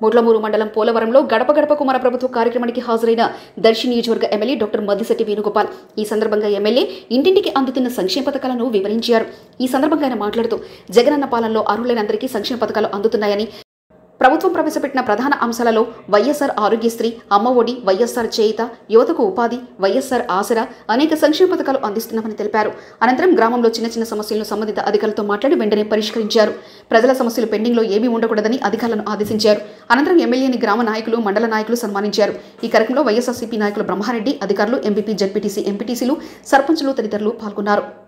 ముడ్లమూరు మండలం పోలవరంలో గడప గడపకు మన ప్రభుత్వ కార్యక్రమానికి హాజరైన దర్శి నియోజకవర్గ ఎమ్మెల్యే డాక్టర్ మద్దిశెట్టి వేణుగోపాల్ ఈ సందర్భంగా ఎమ్మెల్యే ఇంటింటికి అందుతున్న సంక్షేమ పథకాలను వివరించారు ఈ సందర్భంగా ఆయన మాట్లాడుతూ జగనన్న పాలనలో అర్హులైన అందరికీ సంక్షేమ పథకాలు అందుతున్నాయని ప్రభుత్వం ప్రవేశపెట్టిన ప్రధాన అంశాలలో వైఎస్ఆర్ ఆరోగ్యశ్రీ అమ్మ ఒడి వైఎస్ఆర్ చేయిత యువతకు ఉపాధి వైఎస్ఆర్ ఆసరా అనేక సంక్షేమ పథకాలు అందిస్తున్నామని తెలిపారు అనంతరం గ్రామంలో చిన్న చిన్న సమస్యలను సంబంధిత అధికారులతో మాట్లాడి వెంటనే పరిష్కరించారు ప్రజల సమస్యలు పెండింగ్లో ఏమీ ఉండకూడదని అధికారులను ఆదేశించారు అనంతరం ఎమ్మెల్యేని గ్రామ నాయకులు మండల నాయకులు సన్మానించారు ఈ కార్యక్రమంలో వైఎస్ఆర్సీపీ నాయకులు బ్రహ్మారెడ్డి అధికారులు ఎంపీపీ జడ్పీటీసీ ఎంపీటీసీలు సర్పంచులు తదితరులు పాల్గొన్నారు